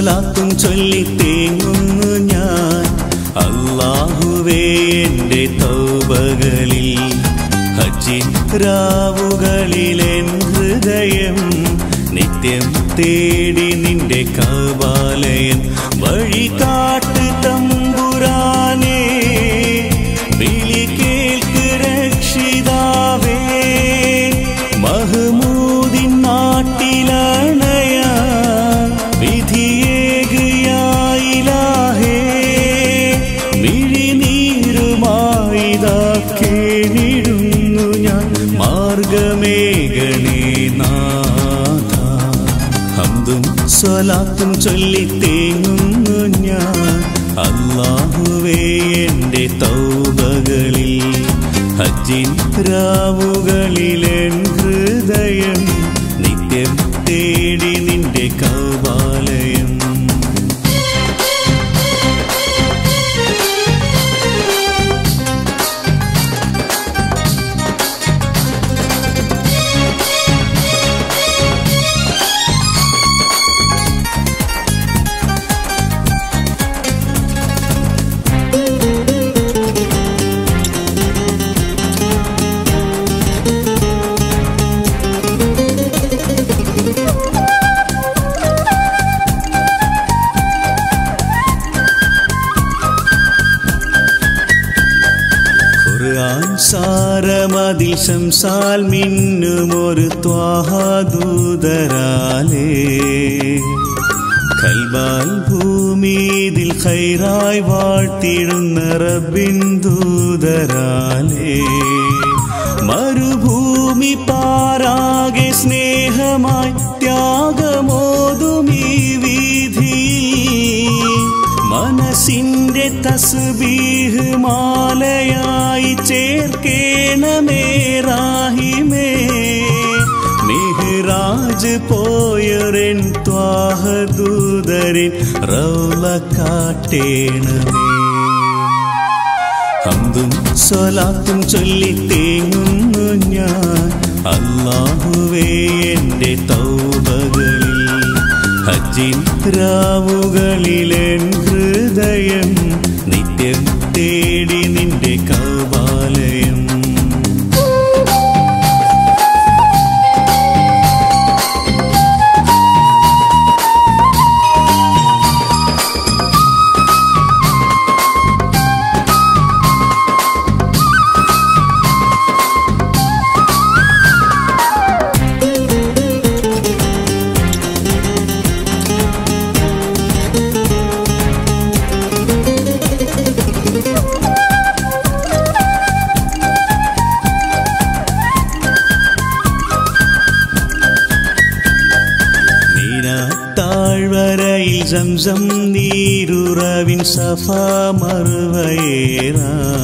സ്വലാത്തും ചൊല്ലി തേങ്ങുന്നു ഞാൻ അള്ളാഹുവേ എൻ്റെ തൗബകളിൽ ഹജ്ജിൻ രാവുകളിലെൻ ഹൃദയം നിത്യം തേടി നിന്റെ കവാലയൻ വഴി കാട്ട് തമ്പുരാനേ വിളി കേൾക്ക് രക്ഷിതാവേ മഹമൂദിൻ നാട്ടിലണയാ വിധിയേകയായിലാഹേ മിഴിനീരുമായിതാ കേണിടുന്നു ഞാൻ മാർഗമേഘനേ നാഥ ഹംദും സ്വലാത്തും ചൊല്ലി തേങ്ങുന്നു ഞാൻ അള്ളാഹുവേ എൻ്റെ തൗബകളിൽ ഹജ്ജിൻ രാവുകളിലെൻ ഹൃദയം നിത്യം തേടി നിന്റെ കവാലയം ഖുർആൻ സാരമതിൽ ശംസാൽ മിന്നുമൊരു ത്വാഹാദൂതരാലേ കൽബാൽ ഭൂമിതിൽ ഖൈറായി വാഴ്ത്തിടുന്ന റബ്ബിൻ ദൂതരാലേ മരുഭൂമി പാരാകെ സ്നേഹമായി ത്യാഗമോതും ഈ വീതിയിൽ മനസ്സിന്റെ തസ്ബീഹ് മാലയായി ചേർക്കേണമേ റാഹിമേ മിഹ്റാജ് പോയൊരൻ ത്വാഹദൂതരിൻ റൗല കാട്ടേണമേ ഹംദും സ്വലാത്തും ചൊല്ലി തേങ്ങുന്നു ഞാൻ അള്ളാഹുവേ എൻ്റെ തൗബകളിൽ ഹജ്ജിൻ രാവുകളിലെൻ ഹൃദയം നിത്യം തേടി നിന്റെ കവാലയം താഴ്വരയിൽ സംസം നീരുറവിൻ സഫ മറുവയേറ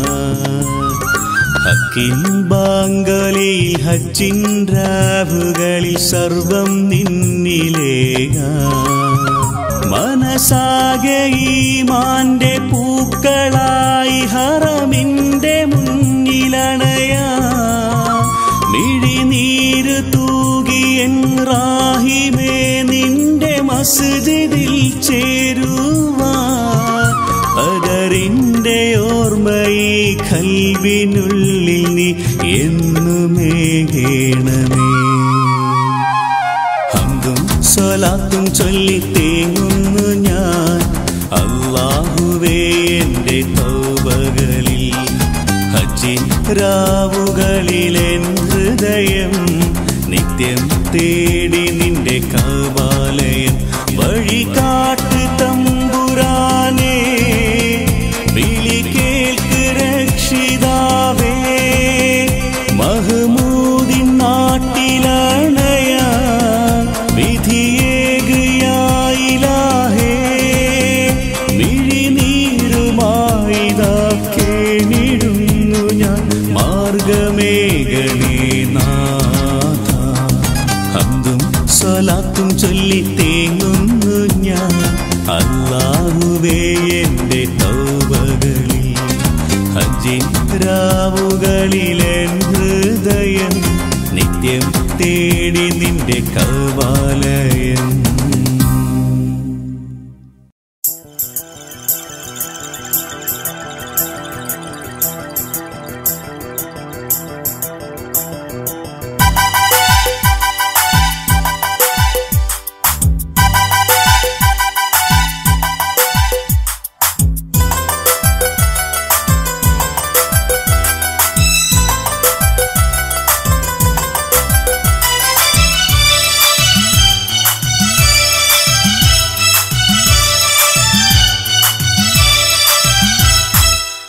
ഹക്കിൻ ബാങ്കലിൽ ഹജ്ജിൻ രാവുകളിൽ സർവം നിന്നിലേക മനസാകെ ഈമാന്റെ പൂക്കളായി ഹറമിന്റെ മുന്നിലണയാ മിഴിനീര് തൂകിയൻ റാഹിമേ നിന്റെ മസ്ജിദിൽ ചേരുവാ പകരിന്റെ ഓർമ്മയി കൽവിനുള്ളിൽ നീ എന്നുമേകേണമേ ഹംദും സ്വലാത്തും ചൊല്ലി തേങ്ങുന്നു ഞാൻ അള്ളാഹുവേ എൻ്റെ തൗബകളിൽ ഹജ്ജിൻ രാവുകളിലെൻ ഹൃദയം നിത്യം തേടി നിന്റെ കവാലയം വഴി കാട്ട് തമ്പുരാനേ വിളി കേൾക്ക് രക്ഷിതാവേ മഹമൂദിൻ നാട്ടിലണയാ വിധിയേകയായിലാഹേ മിഴിനീരുമായിതാ കേണിടുന്നു ഞാൻ മാർഗമേഘനേ നാഥ ഹംദും സ്വലാത്തും ചൊല്ലി തേങ്ങുന്നു ഞാൻ അല്ലാഹുവേ എൻ്റെ തൗബകളിൽ ഹജ്ജിൻ രാവുകളിലെൻ ഹൃദയം നിത്യം തേടി നിന്റെ കവാലയം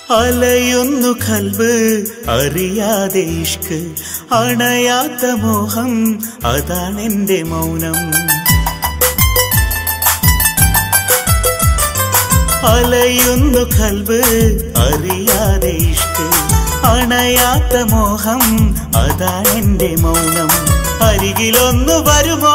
അലയുന്നു കൽവ് അറിയാതെ ഇഷ്ക് അണയാത്ത മോഹം അതാണെന്റെ മൗനം അലയുന്നു കൽവ് അറിയാതെ ഇഷ്ക് അണയാത്ത മോഹം അതാണെന്റെ മൗനം അരികിലൊന്നു വരുമോ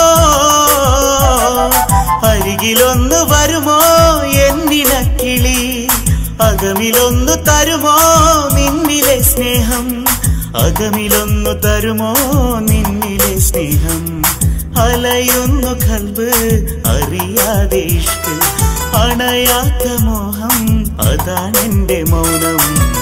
അരികിലൊന്നു വരുമോ എന്നിണക്കിളി അകമിലൊന്നു തരുമോ നിന്നിലെ സ്നേഹം അകമിലൊന്നു തരുമോ നിന്നിലെ സ്നേഹം അലയുന്നു കൽബ് അറിയാതെ ഇഷ്ക് അണയാത്ത മോഹം അതാണെന്റെ മൗനം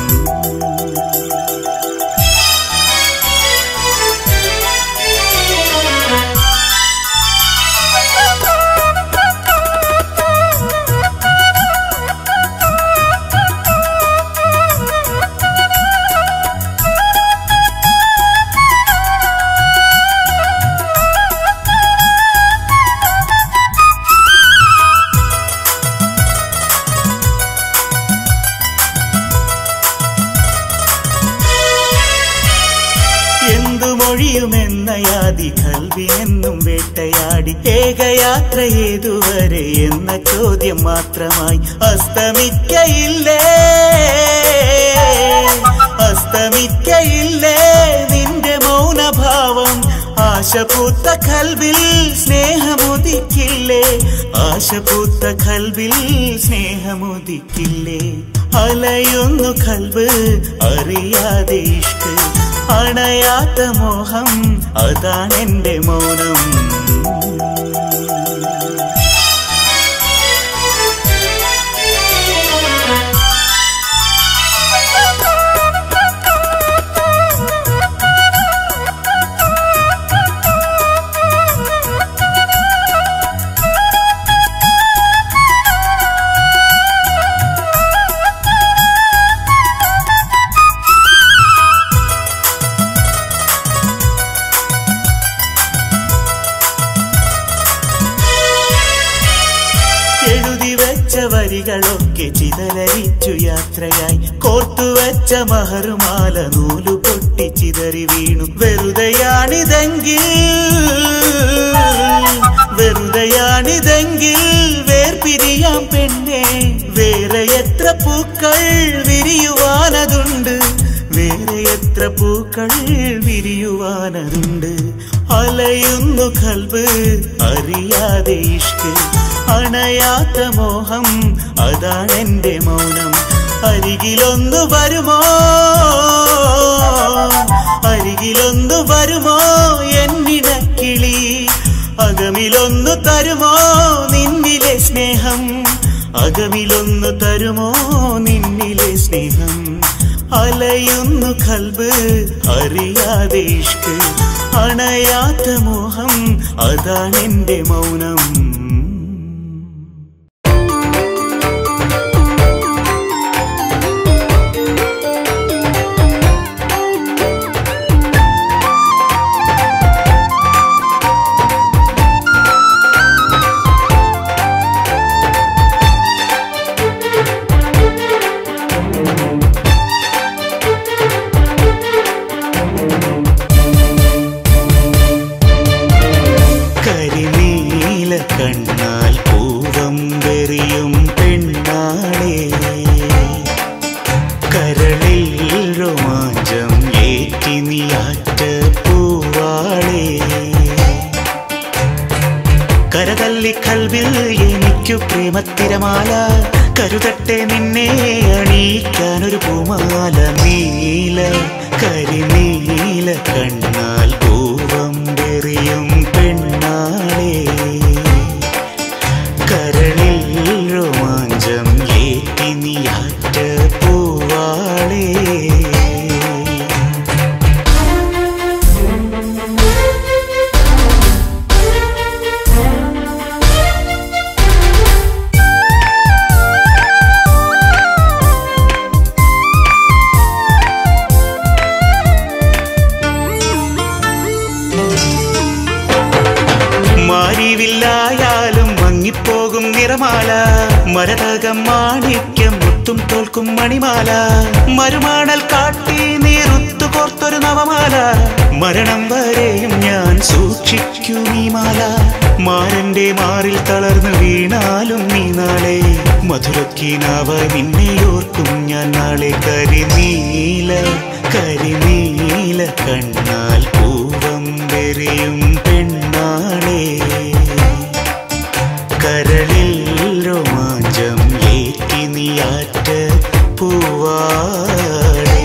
എന്തു മൊഴിയുമെന്ന യാതി കൽവി എന്നും വേട്ടയാടി ഏകയാത്ര ഏതുവരെ എന്ന ചോദ്യം മാത്രമായി അസ്തമിക്കയില്ലേ അസ്തമിക്കയില്ലേ നിന്റെ മൗനഭാവം ആശപൂത്ത കൽവിൽ സ്നേഹമുദിക്കില്ലേ ആശപൂത്ത കൽവിൽ സ്നേഹമുദിക്കില്ലേ അലയുന്നു കൽവ് അറിയാതെ ഇഷ്ക് അണയാത്ത മോഹം അതാണെന്റെ മൗനം എഴുതി വെച്ച വരികളൊക്കെ ചിതലരിച്ചു യാത്രയായി കോർത്തുവച്ച മഹറുമാല നൂലു പൊട്ടി ചിതറി വീണു വെറുതെയാണിതെങ്കിൽ വെറുതെയാണിതെങ്കിൽ വേർപിരിയാം പെണ്ണെ വേറെ എത്ര പൂക്കൾ വിരിയുവാനതുണ്ട് വേറെ എത്ര പൂക്കൾ വിരിയുവാനതുണ്ട് അലയുന്നു കൽവ് അറിയാതെ ഇഷ്ക് അണയാത്ത മോഹം അതാണെന്റെ മൗനം അരികിലൊന്നു വരുമോ അരികിലൊന്നു വരുമോ എന്നിടക്കിളി അകമിലൊന്നു തരുമോ നിന്നിലെ സ്നേഹം അകമിലൊന്നു തരുമോ നിന്നിലെ സ്നേഹം അലയുന്നു കൽബ് അറിയാതെ ഇഷ്ക് അണയാത്ത മോഹം അതാണെന്റെ മൗനം കരിനീല കണ്ണാൽ പൂവം വെറിയും പെണ്ണാളേ കരളിൽ രോമാഞ്ചം ഏറ്റി നീയാറ്റ പൂവാളേ കരതല്ലി കൽവിൽ എനിക്കു പ്രേമത്തിരമാല കരുതട്ടെ നിന്നെ അണിയിക്കാനൊരു പൂമാല നീല കരിനീല കണ്ണാൽ പൂവം വെറിയും പെണ്ണാളേ കരളിൽ രോമാഞ്ചം ഏറ്റി നീയാറ്റ പൂവാളേ മാരിവില്ലായാലും മങ്ങിപ്പോകും നിറമാല മരതകം മാണിക്യം മുത്ത് മുത്തും തോൽക്കും മണിമാല മരുമാണൽ കാട്ടി നീറുത്തു കോർത്തൊരു നവമാല മരണം വരെയും ഞാൻ സൂക്ഷിക്കും ഈ മാല മാരന്റെ മാറിൽ തളർന്നു വീണാലും നീ നാളെ മധുരക്കീനാവ നിന്നെ ഓർക്കും ഞാൻ നാളെ കരിനീല കരിനീല കണ്ണാൽ പൂവം വെറിയും പെണ്ണാളെ കരളിൽ രോമാഞ്ചം ഏറ്റി നീയാറ്റ പൂവാടേ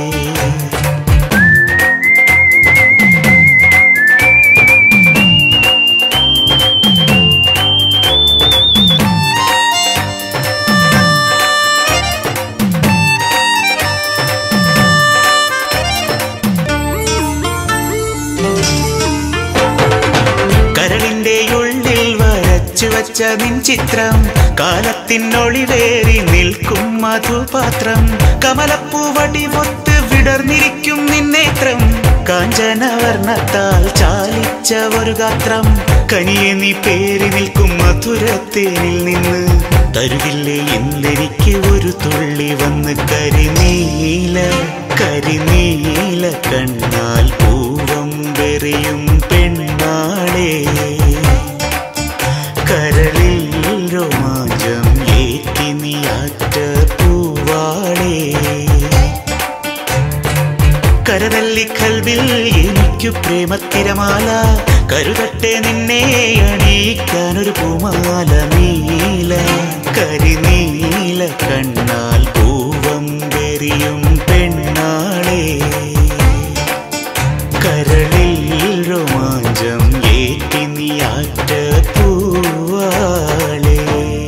കരളിന്റെ ഉള്ളിൽ വരച്ചു വച്ച നിൻ ചിത്രം കാലത്തിനൊളിവേറി നിൽക്കും മധുപാത്രം കമലപ്പൂവടി ഒത്ത് വിടർന്നിരിക്കും നിന്നേത്രം കാഞ്ചനവർണ്ണത്താൽ ചാലിച്ച ഒരു ഗാത്രം കനിയെ നീ പേരി നിൽക്കും മധുരത്തേനിൽ നിന്ന് തരുകില്ലേ ഇന്നെനിക്ക് ഒരു തുള്ളി വന്ന് കരിനീല കരിനീല കണ്ണാൽ പൂവം വെറിയും പെണ്ണാളേ കരളിൽ രോമാഞ്ചം ഏറ്റി നീയാറ്റ പൂവാളേ കരതല്ലി കൽവിൽ എനിക്കു പ്രേമത്തിരമാല കരുതട്ടെ നിന്നെ അണിയിക്കാനൊരു പൂമാല നീല കരിനീല കണ്ണാൽ പൂവം വെറിയും പെണ്ണാളേ കരളിൽ രോമാഞ്ചം ഏറ്റി നീയാറ്റ പൂവാളേ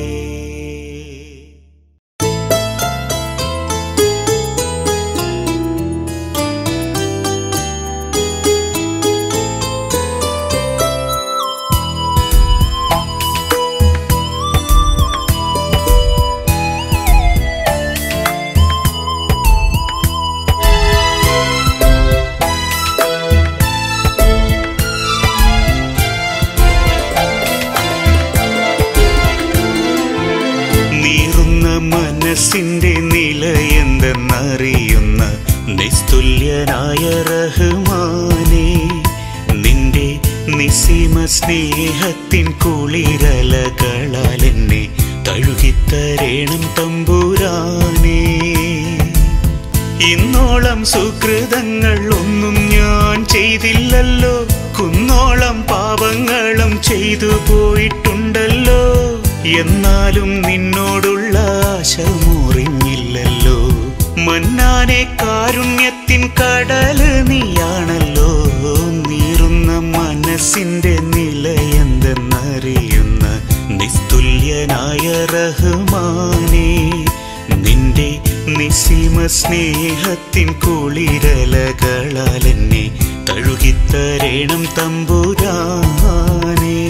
നീറുന്ന മനസ്സിന്റെ നിലയെന്തെന്നറിയുന്ന നിസ്തുല്യനായ റഹ്മാനെ നിന്റെ നിസീമ സ്നേഹത്തിൻ കുളിരലകളാൽ എന്നെ തഴുകിത്തരേണം തമ്പുരാനേ ഇന്നോളം സുകൃതങ്ങൾ ഒന്നും ഞാൻ ചെയ്തില്ലല്ലോ കുന്നോളം പാപങ്ങളും ചെയ്തു പോയിട്ടുണ്ടല്ലോ എന്നാലും നിന്നോടുള്ള ആശ മുറിഞ്ഞില്ലല്ലോ മന്നാനെ കാരുണ്യത്തിൻ കടല് നീയാണല്ലോ നീറുന്ന മനസ്സിന്റെ നിലയെന്തെന്നറിയുന്ന നിസ്തുല്യനായ റഹ്മാനേ നിന്റെ നിസീമ സ്നേഹത്തിൻ കുളിരലകളാൽ എന്നെ തഴുകിത്തരേണം തമ്പുരാനേ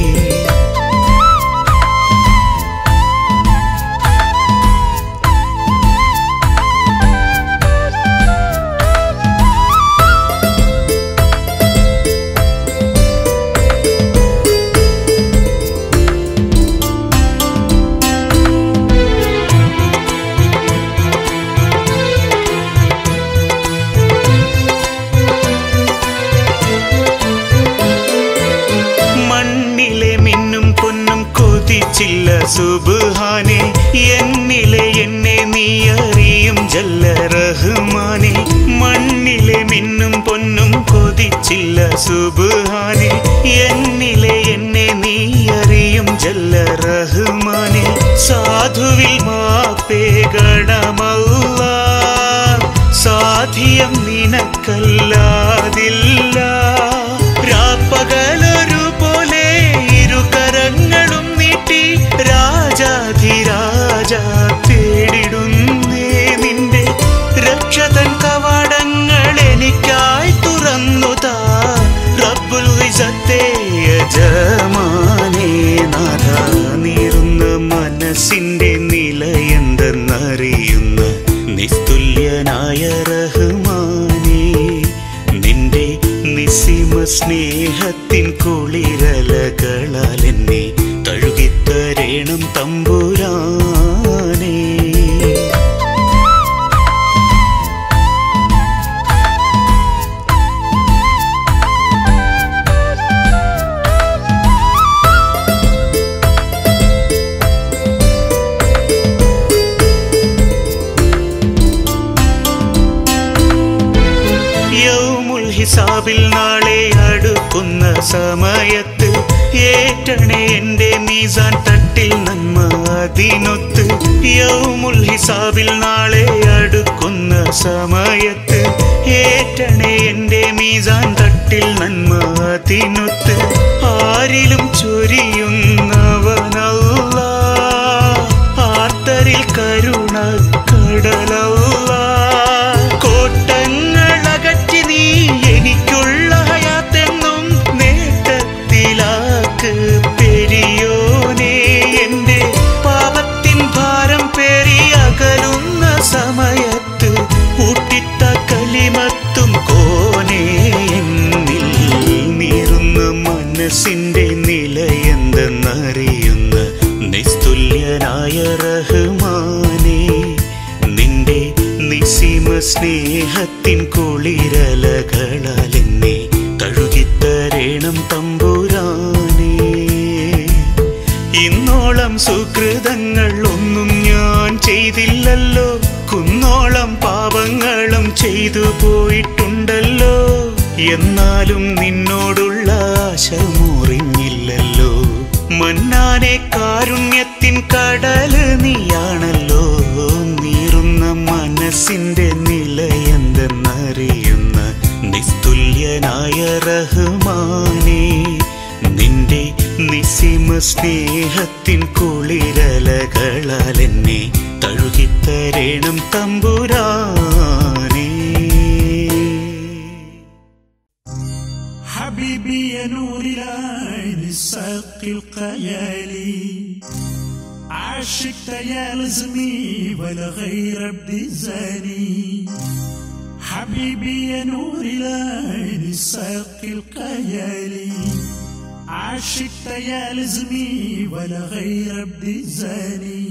മണ്ണിലെ മിന്നും പൊന്നും കൊതിച്ചില്ല സുബാനെ എന്നിലെ എന്നെ നീ അറിയും ജല്ല റഹ്മാനെ മണ്ണിലെ മിന്നും പൊന്നും കൊതിച്ചില്ല സുബാനെ എന്നിലെ എന്നെ നീ അറിയും ജല്ല റഹ്മാനെ സാധുവിൽ മാപ്പേ ഗണമല്ല സാധ്യം നിനക്കല്ലാതില്ല രാപ്പകലൊരു പോലെ ഇരുകരങ്ങളും നീട്ടി രാജാധിരാജ തേടിടുന്നേ നിന്റെ രക്ഷതൻ കവാടങ്ങൾ എനിക്കായി തുറന്നു താ റബ്ബുൽ ഇസത്തെ യജമാനേ നാഥ നീറുന്ന മനസ്സിന്റെ നിലയെന്തെന്നറിയുന്ന നിസ്തുല്യനായ റഹ്മാനേ നിന്റെ നിസിമ സ്നേഹത്തിൻ കുളിരലകളാൽ എന്നെ തഴുകിത്തരേണം തമ്പുരാനേ ഹിസാബിൽ നാളെ അടുക്കുന്ന സമയത്ത് ഏറ്റണേ എന്റെ മീസാൻ തട്ടിൽ നന്മ അതിനൊത്ത് യൗമുൽ ഹിസാബിൽ നാളെ അടുക്കുന്ന സമയത്ത് ഏറ്റണേ എന്റെ മീസാൻ തട്ടിൽ നന്മ അതിനൊത്ത് ആരിലും ചൊരിയുന്നവനല്ല ആർത്തരിൽ കരുണ കടലല്ല കോട്ടങ്ങളകറ്റി നീ എനിക്കുള്ള ഹയാത്തെന്നും നേട്ടത്തിലാക്ക് പെരിയോനെ എന്റെ പാപത്തിൻ ഭാരം പേറി അകലുന്ന സമയത്ത് ഊട്ടിത്ത കലിമത്തും കോനേ എന്നിൽ നീറുന്ന മനസ്സിന്റെ നിലയെന്തെന്നറിയുന്ന നിസ്തുല്യനായ റഹ്മാനേ നിന്റെ നിസിമ സ്നേഹത്തിൻ കുളിരലകളാൽ എന്നെ തഴുകിത്തരേണം തമ്പുരാനേ ഇന്നോളം സുകൃതങ്ങൾ ഒന്നും ഞാൻ ചെയ്തില്ലല്ലോ കുന്നോളം പാപങ്ങളും ചെയ്തു പോയിട്ടുണ്ടല്ലോ എന്നാലും നിന്നോടുള്ള ആശ മുറിഞ്ഞില്ലല്ലോ മന്നാനെ കാരുണ്യത്തിൻ കടല് നീയാണല്ലോ നീറുന്ന മനസ്സിന്റെ നിലയെന്തെന്നറിയുന്ന നിസ്തുല്യനായ റഹ്മാനേ നിന്റെ നിസിമ സ്നേഹത്തിൻ കുളിരലകളാൽ എന്നെ തഴുകിത്തരേണം തമ്പുരാനേ حبيبي يا نور العين الساقي القيالي عاشقت يا لزمي ولا غير ابدي زاني حبيبي يا نور العين الساقي القيالي عاشقت يا لزمي ولا غير ابدي زاني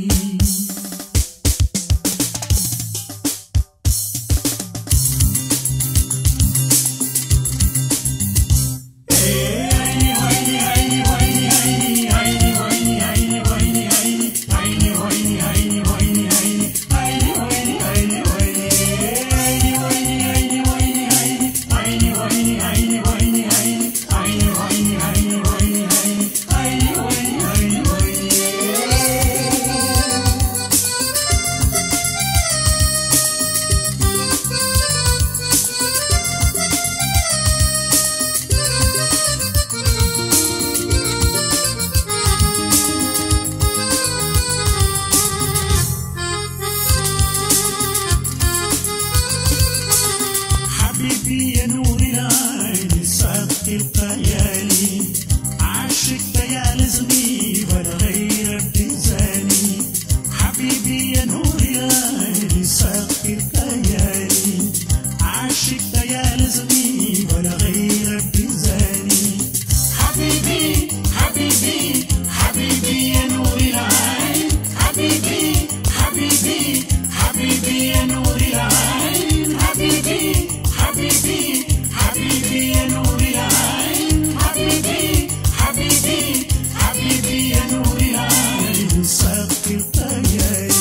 حبيبي يا نور العين ساقي القيالي عاشقت يا لزمي ولا غير ابتزاني حبيبي يا نور العين ساقي القيالي عاشقت يا لزمي ولا غير ابتزاني حبيبي حبيبي حبيبي يا نور العين حبيبي حبيبي حبيبي يا نور العين حبيبي حبيبي حبيبي يا نور العين حبيبي حبيبي حبيبي يا نور العين ساقي القيالي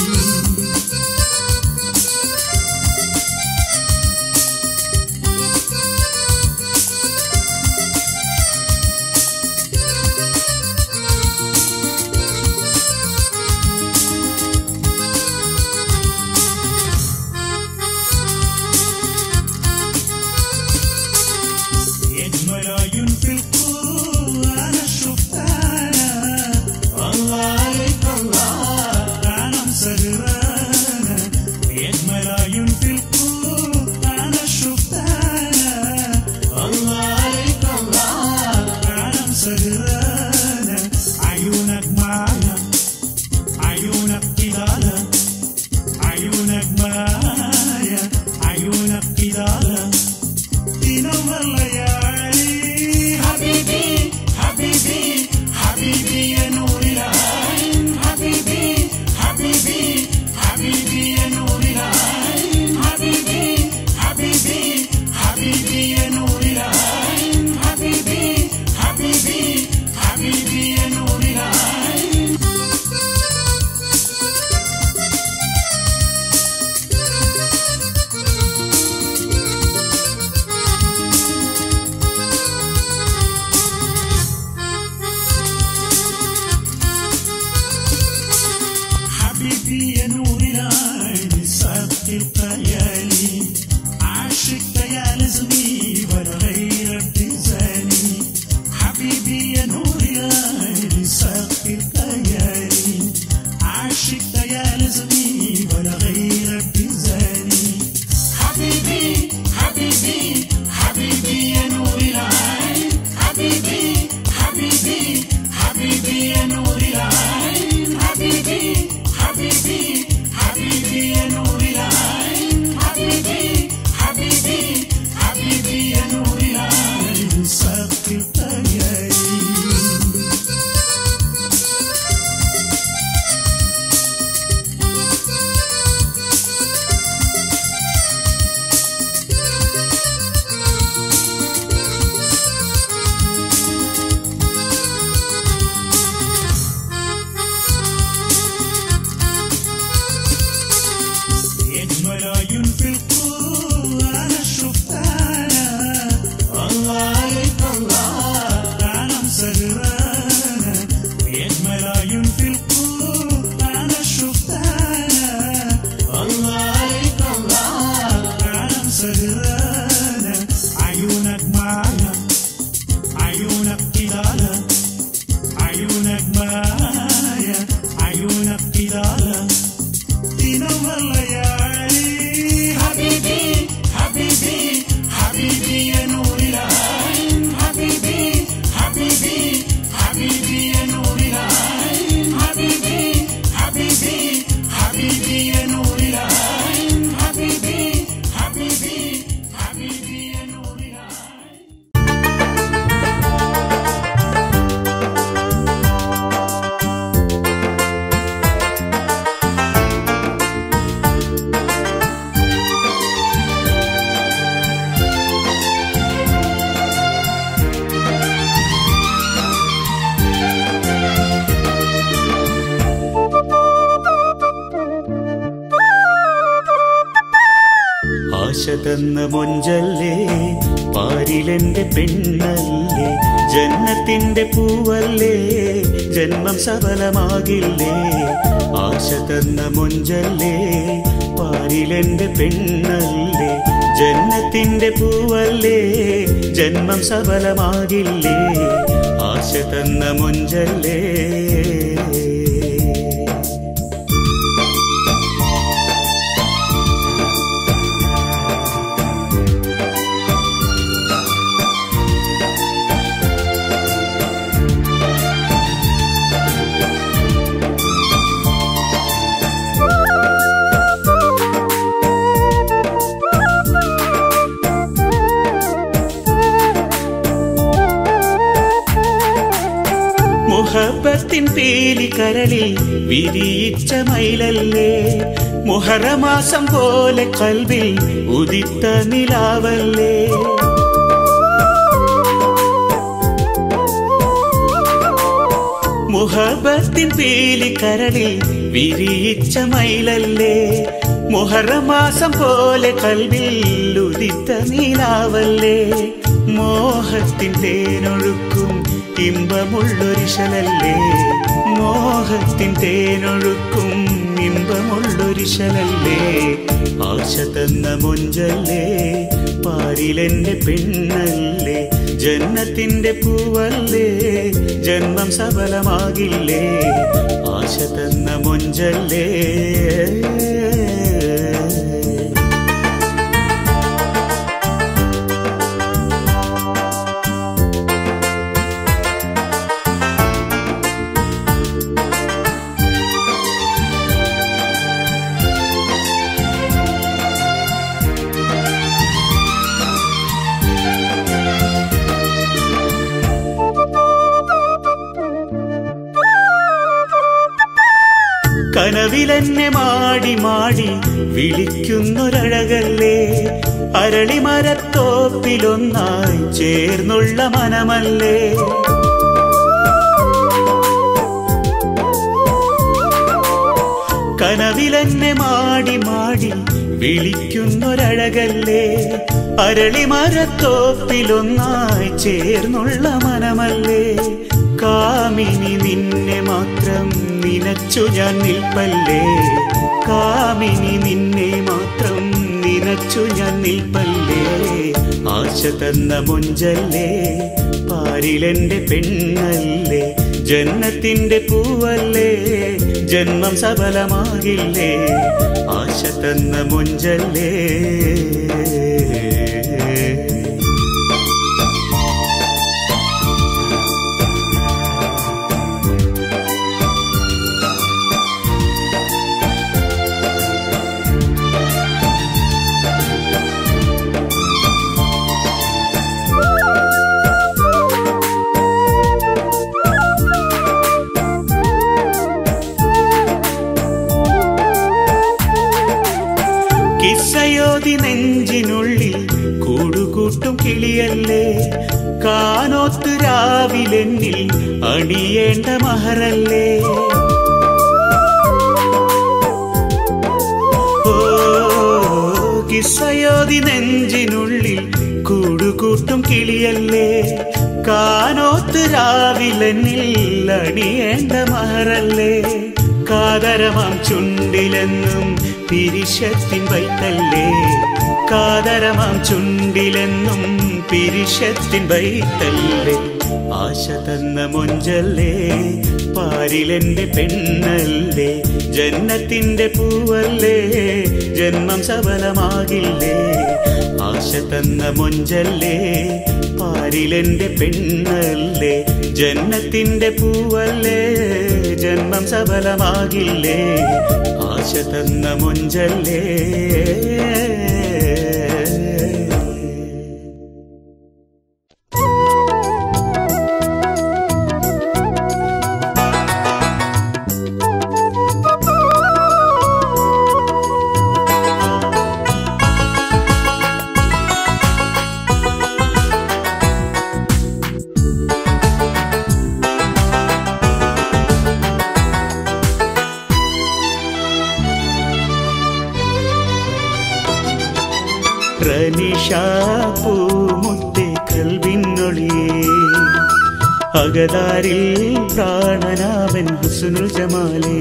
يجمل عيون في القرآن شفتانا الله عليك الله أنا مسهرانا يجمل عيون في القرآن شفتانا الله عليك الله أنا مسهرانا عيونك معايا عيونك كده عيونك معايا عيونك كده تنور ليالي حبيبي حبيبي حبيبي يا نور العين حبيبي حبيبي حبيبي يا نور العين يجمل عيون في القرآن شفتها الله عليك الله أنا مسهرانة يجمل عيون في القرآن شفتها الله عليك الله أنا مسهرانة عيونك معايا عيونك كده عيونك معايا عيونك كده تنور ليالي حبيبي حبيبي حبيبي يا نور العين حبيبي حبيبي حبيبي يا نور العين حبيبي حبيبي حبيبي يا نور العين حبيبي حبيبي حبيبي يا نور العين ആശ തന്ന മൊഞ്ചല്ലേ പാരിലെന്റെ പെണ്ണല്ലേ ജന്മത്തിന്റെ പൂവല്ലേ ജന്മം സഫലമാകില്ലേ ആശ തന്ന മൊഞ്ചല്ലേ പാരിലെന്റെ പെണ്ണല്ലേ ജന്മത്തിന്റെ പൂവല്ലേ ജന്മം സഫലമാകില്ലേ ആശ തന്ന മൊഞ്ചല്ലേ മുഹബത്തിൻ പേലി കരളിൽ വിരിയിച്ച മയിലല്ലേ മുഹറമാസം പോലെ കൽവിൽ ഉദിത്ത നിലാവല്ലേ മുഹബത്തിൻ പേലി കരളിൽ വിരിയിച്ച മയിലല്ലേ മുഹറമാസം പോലെ കൽവിൽ ഉദിത്ത നിലാവല്ലേ മോഹത്തിൻ തേനൊഴുക്കും ഇമ്പമുള്ളൊരിശലല്ലേ മോഹത്തിൻ തേനൊഴുക്കും ഇമ്പമുള്ളൊരിശലല്ലേ ആശ തന്ന മൊഞ്ചല്ലേ പാരിലെന്റെ പെണ്ണല്ലേ ജന്മത്തിന്റെ പൂവല്ലേ ജന്മം സഫലമാകില്ലേ ആശ തന്ന മൊഞ്ചല്ലേ കനവിലെന്നെ മാടി മാടി വിളിക്കുന്നൊരഴകല്ലേ അരളിമരത്തോപ്പിലൊന്നായി ചേർന്നുള്ള മനമല്ലേ കനവിലെന്നെ മാടി മാടി വിളിക്കുന്നൊരഴകല്ലേ അരളിമരത്തോപ്പിലൊന്നായി ചേർന്നുള്ള മനമല്ലേ കാമിനി നിന്നെ മാത്രം നിനച്ചു ഞാൻ നിൽപ്പല്ലേ കാമിനി നിന്നെ മാത്രം നിനച്ചു ഞാൻ നിൽപ്പല്ലേ ആശ തന്ന മൊഞ്ചല്ലേ പാരിലെന്റെ പെണ്ണല്ലേ ജന്മത്തിന്റെ പൂവല്ലേ ജന്മം സഫലമാകില്ലേ ആശ തന്ന മൊഞ്ചല്ലേ കിസ്സയോതി നെഞ്ചിനുള്ളിൽ കൂടുകൂട്ടും കിളിയല്ലേ കാനോത്ത് രാവിലെന്നിൽ അണിയേണ്ട മഹറല്ലേ ഓ കിസ്സയോതി നെഞ്ചിനുള്ളിൽ കൂടുകൂട്ടും കിളിയല്ലേ കാനോത്ത് രാവിലെന്നിൽ അണിയേണ്ട മഹറല്ലേ കാതരമാം ചുണ്ടിലെന്നും പിരിശത്തിൻ വൈത്തല്ലേ കാതരമാം ചുണ്ടിലെന്നും പിരിശത്തിൻ വൈത്തല്ലേ ആശ തന്ന മൊഞ്ചല്ലേ പാരിലെന്റെ പെണ്ണല്ലേ ജന്നത്തിന്റെ പൂവല്ലേ ജന്മം സഫലമാകില്ലേ ആശ തന്ന മൊഞ്ചല്ലേ പാരിലെന്റെ പെണ്ണല്ലേ ജന്നത്തിന്റെ പൂവല്ലേ ജന്മം സഫലമാകില്ലേ ആശ തന്ന മൊഞ്ചല്ലേ പൂമുത്തെ കൽവിന്നൊളിയേ അകതാരിൽ പ്രാണനാവൻ ഹുസുനുൽ ജമാലേ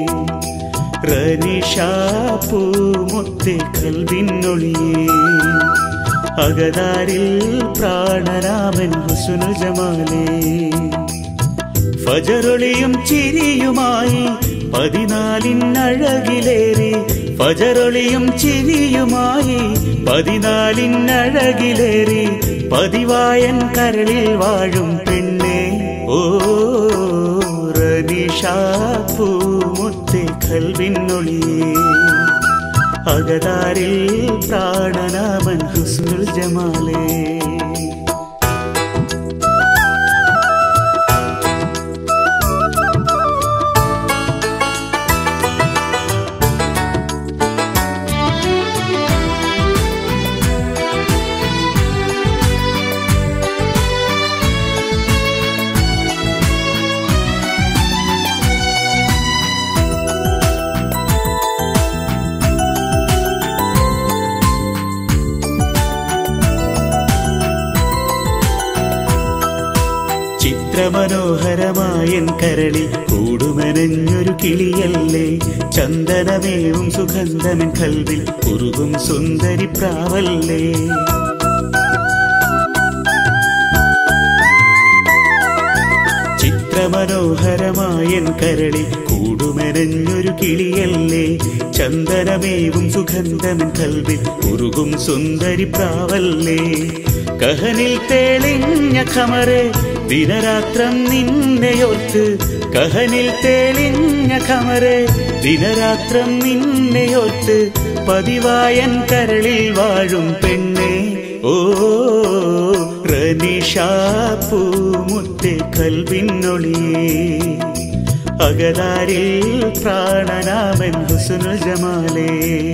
പൂമുത്തെ കൽവിന്നൊളിയേ അകതാരിൽ പ്രാണനാവൻ ഹുസുനുൽ ജമാലേ ഫജറൊളിയും ചിരിയുമായി പതിനാലിനഴകിലേറി ഫജറൊളിയും ചിരിയുമായി പതിനാലിനഴകിലേറി പതിവായൻ കരളിൽ വാഴും പെണ്ണെ ഓ റനിഷാപ്പൂമുത്തെ കൽവിന്നൊളിയേ അകതാരിൽ പ്രാണനാമൻ ഹുസ്നുൽ ജമാലേ ചിത്രമനോഹരമായൻ കരളിൽ കൂടുമെനഞ്ഞൊരു കിളിയല്ലേ ചന്ദനമേവും സുഗന്ധമൻ കൽവിൽ കുറുകും സുന്ദരി പ്രാവല്ലേ ചിത്രമനോഹരമായൻ കരളിൽ കൂടുമെനഞ്ഞൊരു കിളിയല്ലേ ചന്ദനമേവും സുഗന്ധമൻ കൽവിൽ കുറുകും സുന്ദരി പ്രാവല്ലേ കഹനിൽ തേളിഞ്ഞ ഖമറ് ദിനരാത്രം നിന്നെയോർത്ത് കഹനിൽ തേളിഞ്ഞ ഖമറ് ദിനരാത്രം നിന്നെയോർത്ത് പതിവായൻ കരളിൽ വാഴും പെണ്ണെ ഓ റനിഷാപ്പൂമുത്തെ കൽവിന്നൊളിയേ അകതാരിൽ പ്രാണനാമൻ ഹുസുനുൽ ജമാലേ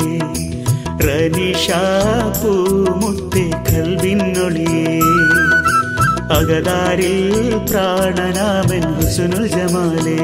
റനിഷാപ്പൂമുത്തെ കൽവിന്നൊളിയേ അകതാരിൽ പ്രാണനാമൻ ഹുസുനുൽ ജമാലേ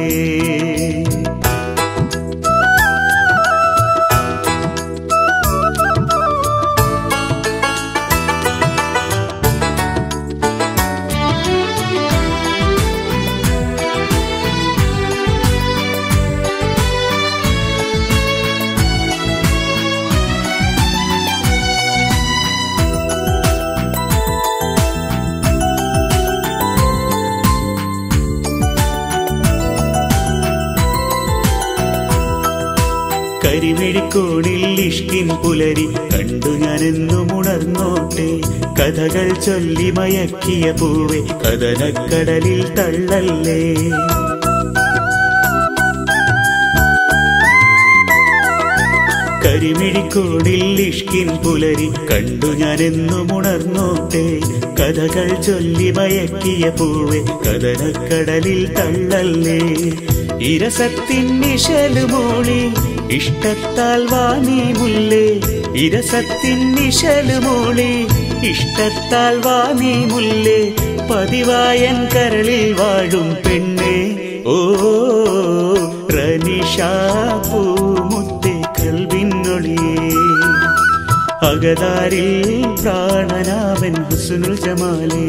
കരിമിഴിക്കോണിൽ ഇഷ്കിൻ പുലരി കണ്ടു ഞാനെന്നും ഉണർന്നോട്ടെ കഥകൾ ചൊല്ലി മയക്കിയ പൂവെ കഥനക്കടലിൽ തള്ളല്ലേ കരിമിഴിക്കോണിൽ ഇഷ്കിൻ പുലരി കണ്ടു ഞാനെന്നും ഉണർന്നോട്ടെ കഥകൾ ചൊല്ലി മയക്കിയ പൂവെ കഥനക്കടലിൽ തള്ളല്ലേ ഇരസത്തിൻ നിശലുമോളി ഇഷ്ടത്താൽ വാനീ മുല്ലേ ഇരസത്തിൻ നിശലുമോളി ഇഷ്ടത്താൽ വാനീ മുല്ലേ പതിവായൻ കരളിൽ വാഴും പെണ്ണെ ഓ റനിഷാപ്പൂമുത്തെ കൽവിന്നൊളിയേ അകതാരിൽ പ്രാണനാവൻ ഹുസ്നുൽ ജമാലേ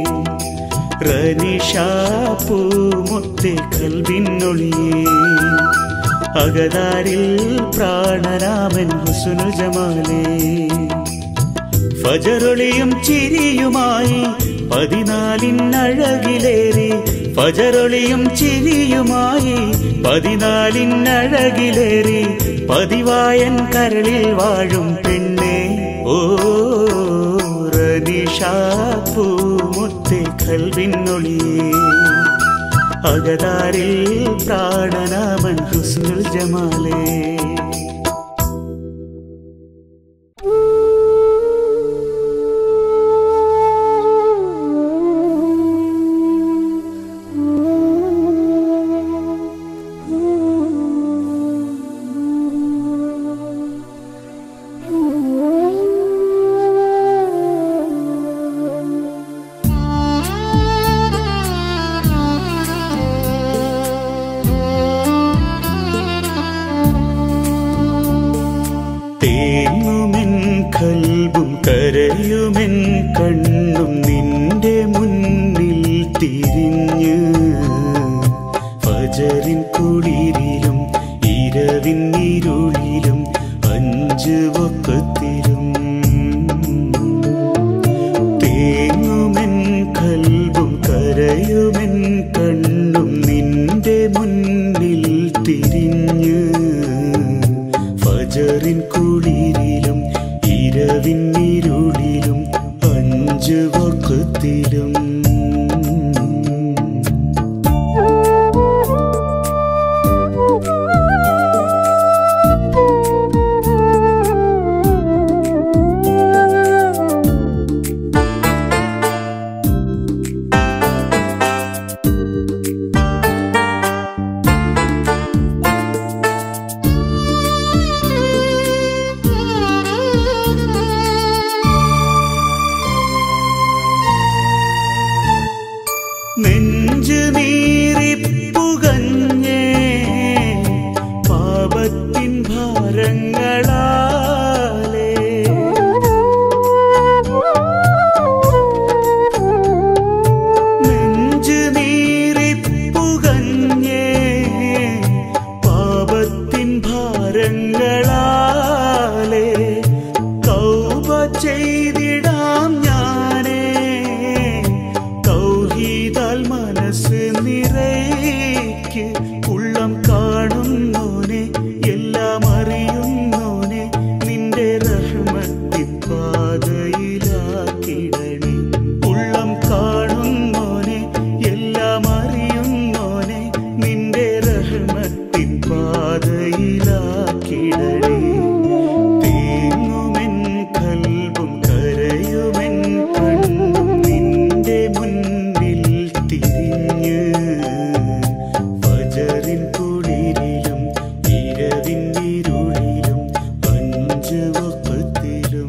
റനിഷാ പൂമുത്തെ കൽവിനൊളിയേ അകതാരിൽ പ്രാണനാമൻ ഹുസ്നുൽ ജമാലേ ഫജറൊളിയും ചിരിയുമായി പതിനാലിനഴകിലേറി ഫജറൊളിയും ചിരിയുമായി പതിനാലിനഴകിലേറി പതിവായൻ കരളിൽ വാഴും പെണ്ണെ ഓ റനിഷാപ്പൂമുത്തെ കൽവിനൊളിയേ അകതാരിൽ പ്രാണനാമൻ ഹുസ്നുൽ ജമാലേ തേങ്ങുമെൻ കൽബും കരയുമെൻ കണ്ണും നിന്റെ മുന്നിൽ തിരിഞ്ഞ് ഫജറിൻ കുളിരിലും ഇരവിൻ ഇരുളിലും അഞ്ച് വക്കത്തിലും തേങ്ങുമെൻ കൽബും കരയുമെൻ കണ്ണും നിന്റെ മുന്നിൽ തിരിഞ്ഞ് ഫജറിൻ കുളിരിലും ഇരവിൻ ഇരുളിലും അഞ്ച് വക്കത്തിലും നെഞ്ചു നീറിപ്പുകഞ്ഞേ പാപത്തിൻ ഭാരങ്ങളാലേ നെഞ്ചു നീറിപ്പുകഞ്ഞേ പാപത്തിൻ ഭാരങ്ങളാലേ തൗബ ചെയ്തിടാം ഞാനേ തൗഹീദാൽ മനസ്സ് നിറയ്ക്ക് ഉള്ളം കാണുന്നോനെ എല്ലാം അറിയുന്നോനെ നിന്റെ റഹ്മത്തിൻ പാതയിലാക്കിടണേ ഉള്ളം കാണുന്നോനെ എല്ലാം അറിയുന്നോനെ നിന്റെ റഹ്മത്തിൻ പാതയിലാക്കിടണേ തേങ്ങുമെൻ കൽബും കരയുമെൻ കണ്ണും നിന്റെ മുന്നിൽ തിരിഞ്ഞ് ഫജറിൻ കുളിരിലും ഇരവിൻ ഇരുളിലും അഞ്ച് വക്കത്തിലും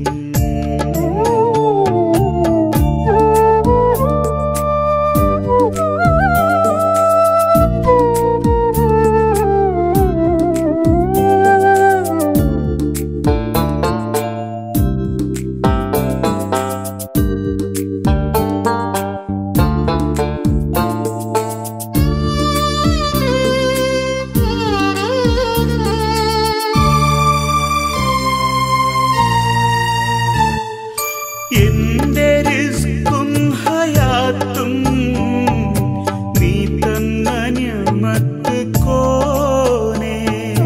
എന്റെ റിസ്കും ഹയാത്തും നീ തന്ന നിയമത്ത് കോനേ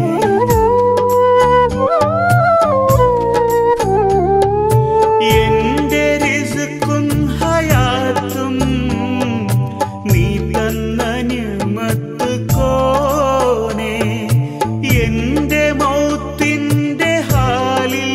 എന്റെ റിസ്കും ഹയാത്തും നീ തന്ന നിയമത്ത് കോനേ എന്റെ മൗത്തിന്റെ ഹാലിൽ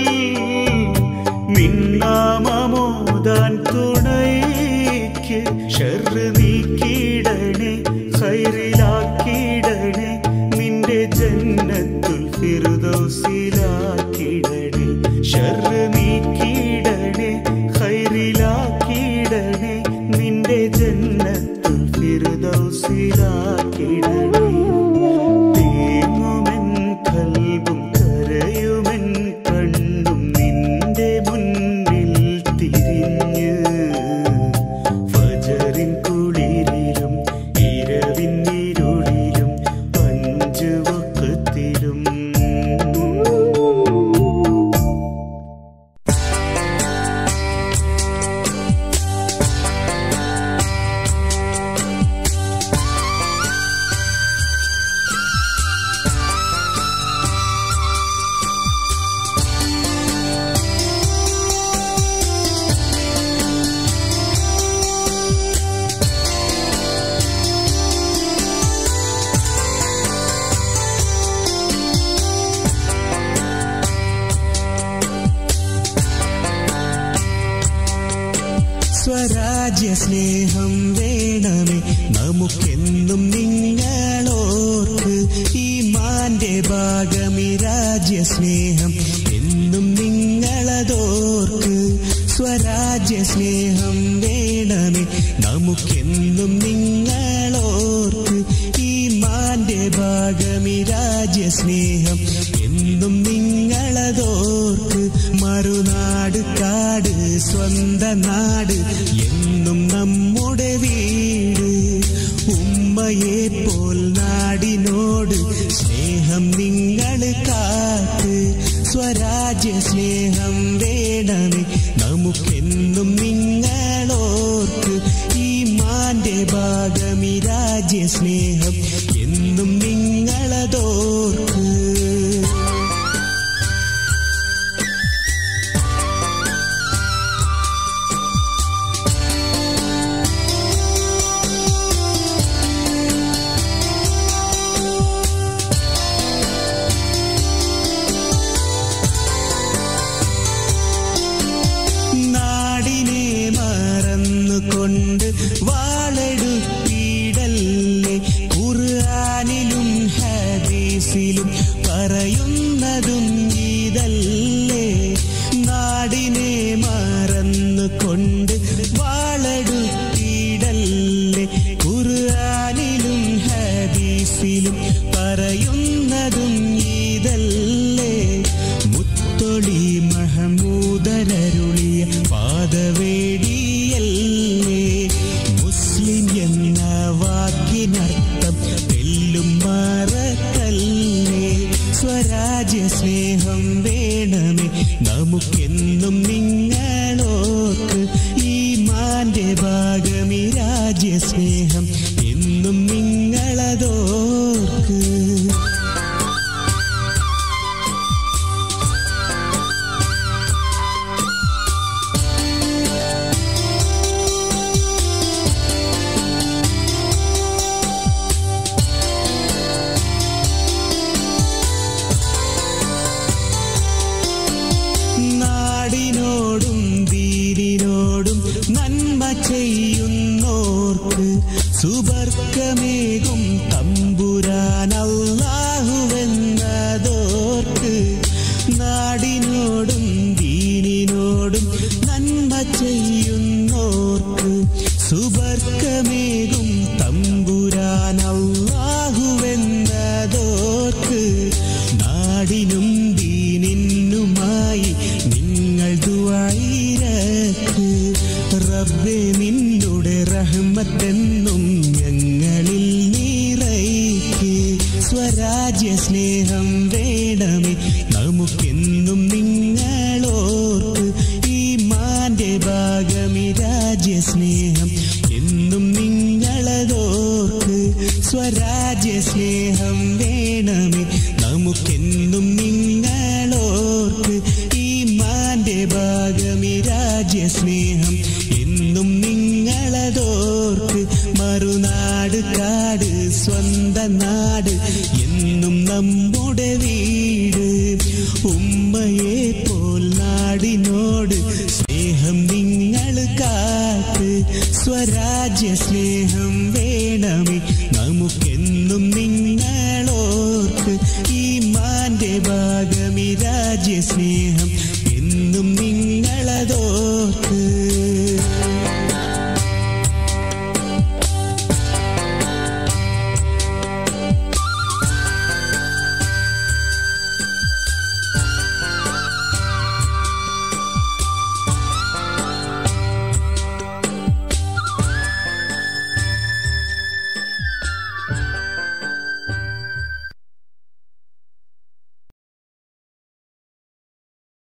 നിന്നാമോദാൻ തുണയ്ക്ക് ഷർറ് നീക്കിയിടണേ ഹൈറിലാക്കിയിടണേ നിന്റെ ജന്നത്തുൽ ഫിർദൗസിലാക്കിയിടണേ ഷർറ് നീക്കിയിടണേ ഹൈറിലാക്കിയിടണേ നിന്റെ ജന്നത്തുൽ ഫിർദൗസിലാക്കിയിടണേ തേങ്ങുമെൻ കൽബും കരയുമെൻ കണ്ണും നിന്റെ സ്വരാജ്യ സ്നേഹം വേണമേ നമുക്കെന്നും നിങ്ങളോർക്ക് ഈ മാന്റെ ഭാഗമി രാജ്യ സ്നേഹം എന്നും നിങ്ങളതോർക്ക് സ്വരാജ്യ സ്നേഹം വേണമേ നമുക്കെന്നും നിങ്ങളോർക്ക് ഈ മാന്റെ ഭാഗമി രാജ്യ സ്നേഹം എന്നും നിങ്ങളതോർക്ക് മറുനാട് കാട് സ്വന്ത നാട് എന്നും നമ്മുടെ വീട് ഉമ്മയെ പോൽ നാടിനോട് സ്നേഹം നിങ്ങൾ കാത്ത് സ്വരാജ്യ സ്നേഹം വേണമേ നമുക്കെന്നും നിങ്ങളോർക്ക് ഈ മാന്റെ ഭാഗമി രാജ്യ സ്നേഹം എന്നും നിങ്ങളതോർക്ക് നാടിനെ മറന്നുകൊണ്ട് വാളെടുത്തിടല്ലേ ഖുർആനിലും ഹദീസിലും പറയുന്നതും ഇതല്ലേ നാടിനെ മറന്നുകൊണ്ട് വാളെടുത്തിടല്ലേ ഖുർആനിലും ഹദീസിലും പറയുന്നതും ഇതല്ലേ മുത്തൊളി മഹമൂദരരുളിയ പാതവേടിയല്ലേ മുസ്ലിം എന്ന വാക്കിനർത്ഥം തെല്ലും മറക്കല്ലേ സ്വരാജ്യ സ്നേഹം വേണമേ നമുക്കെന്നും നിങ്ങളോർക്ക് ഈ മാന്റെ ഭാഗമി രാജ്യ സ്നേഹം എന്നും നിങ്ങളതോർക്ക് നാടിനോടും വീടിനോടും നന്മ ചെയ്യുന്നോർക്ക് സുബർക്കമേകും തമ്പുരാൻ അല്ലാഹുവെന്നതോർക്ക് നാടിനോടും ദീനിനോടും നന്മ ചെയ്യുന്നോർക്ക് സുബർക്കമേകും തമ്പുരാൻ അല്ലാഹുവെന്നതോർക്ക് നാടിനും ദീനിനുമായി നിങ്ങൾ ദുവായിരക്ക് റബ്ബെ നിന്നുടെ റഹ്മത്തെന്നും ഞങ്ങളിൽ നിറയ്ക്ക് സ്വരാജ്യ സ്നേഹം വേണമേ നമുക്കെന്നും നിങ്ങളോർക്ക് ഈ മാന്റെ ഭാഗമി രാജ്യ സ്നേഹം എന്നും നിങ്ങളതോർക്ക് സ്വരാജ്യ സ്നേഹം വേണമേ നമുക്കെന്നും നിങ്ങളോർക്ക് ഈ മാന്റെ ഭാഗമി രാജ്യ സ്നേഹം എന്നും നിങ്ങളതോർക്ക് മറുനാട് കാട് സ്വന്ത നാട് എന്നും നമ്മുടെ വീട് ഉമ്മയെ പോൽ നാടിനോട് സ്നേഹം നിങ്ങൾ കാത്ത് സ്വരാജ്യ സ്നേഹം വേണമേ